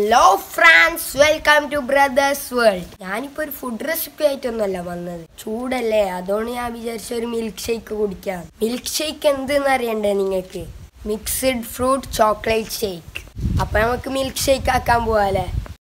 hello friends welcome to brothers world ഞാനിപ്പോ ഒരു food recipe ആയിട്ടൊന്നുമല്ല വന്നത് ചൂടല്ലേ അതുകൊണ്ട് ഞാൻ വിചാരിച്ച ഒരു മിൽക്ക് ഷേക്ക് കുടിക്കാം മിൽക്ക് ഷേക്ക് എന്തെന്ന് അറിയണ്ടേ നിങ്ങൾക്ക് മിക്സഡ് ഫ്രൂട്ട് ചോക്ലേറ്റ് ഷേക്ക് അപ്പൊ നമുക്ക് മിൽക്ക് ഷേക്ക് ആക്കാൻ പോവാല്ലേ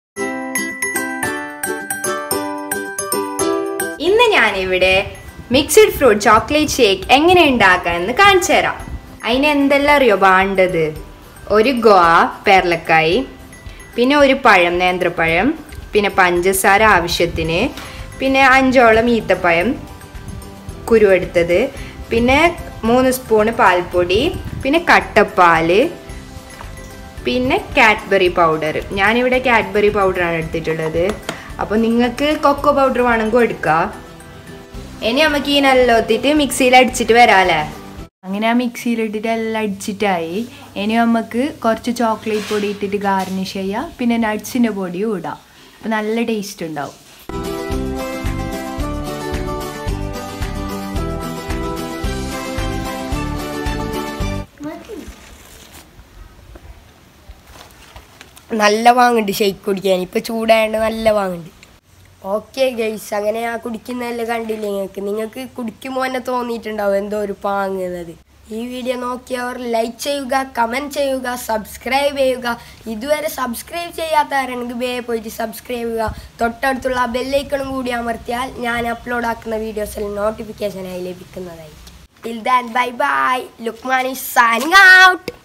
ഇന്ന് ഞാനിവിടെ മിക്സഡ് ഫ്രൂട്ട് ചോക്ലേറ്റ് ഷേക്ക് എങ്ങനെ ഉണ്ടാക്കാമെന്ന് കാണിച്ചു തരാം അതിന് എന്തെല്ലാം അറിയോ വേണ്ടത് ഒരു ഗോവ പേർലക്കായി പിന്നെ ഒരു പഴം നേന്ത്രപ്പഴം പിന്നെ പഞ്ചസാര ആവശ്യത്തിന് പിന്നെ അഞ്ചോളം ഈത്തപ്പഴം കുരുവെടുത്തത് പിന്നെ മൂന്ന് സ്പൂണ് പാൽപ്പൊടി പിന്നെ കട്ടപ്പാല് പിന്നെ കാഡ്ബറി പൗഡർ ഞാനിവിടെ കാഡ്ബറി പൗഡറാണ് എടുത്തിട്ടുള്ളത് അപ്പോൾ നിങ്ങൾക്ക് കൊക്കോ പൗഡർ വേണമെങ്കിൽ എടുക്കാം ഇനി നമുക്ക് ഈ നല്ല ഒത്തിട്ട് മിക്സിയിൽ അടിച്ചിട്ട് വരാല്ലേ അങ്ങനെ ആ മിക്സിയിലിട്ടിട്ട് എല്ലാം അടിച്ചിട്ടായി ഇനി നമുക്ക് കുറച്ച് ചോക്ലേറ്റ് പൊടി ഇട്ടിട്ട് ഗാർണിഷ് ചെയ്യാം പിന്നെ നട്ട്സിൻ്റെ പൊടിയും ഇടാം അപ്പോൾ നല്ല ടേസ്റ്റ് ഉണ്ടാവും നല്ല വാങ്ങുന്നുണ്ട് ഷേക്ക് കുടിക്കാൻ ഇപ്പൊ ചൂടായതുകൊണ്ട് നല്ല വാങ്ങുന്നുണ്ട് ഓക്കെ ഗൈസ് അങ്ങനെ ഞാൻ കുടിക്കുന്നതല്ലേ കണ്ടില്ലേ നിങ്ങൾക്ക് നിങ്ങൾക്ക് കുടിക്കുമ്പോൾ തന്നെ തോന്നിയിട്ടുണ്ടാവും എന്തോ ഒരു പാങ്ങുന്നത് ഈ വീഡിയോ നോക്കിയവർ ലൈക്ക് ചെയ്യുക കമൻറ്റ് ചെയ്യുക സബ്സ്ക്രൈബ് ചെയ്യുക ഇതുവരെ സബ്സ്ക്രൈബ് ചെയ്യാത്തവരാണെങ്കിൽ വേ പോയിട്ട് സബ്സ്ക്രൈബ് ചെയ്യുക തൊട്ടടുത്തുള്ള ബെല്ലൈക്കണും കൂടി അമർത്തിയാൽ ഞാൻ അപ്ലോഡ് ആക്കുന്ന വീഡിയോസിൽ നോട്ടിഫിക്കേഷനായി ലഭിക്കുന്നതായിരിക്കും till then bye bye Lukmani signing out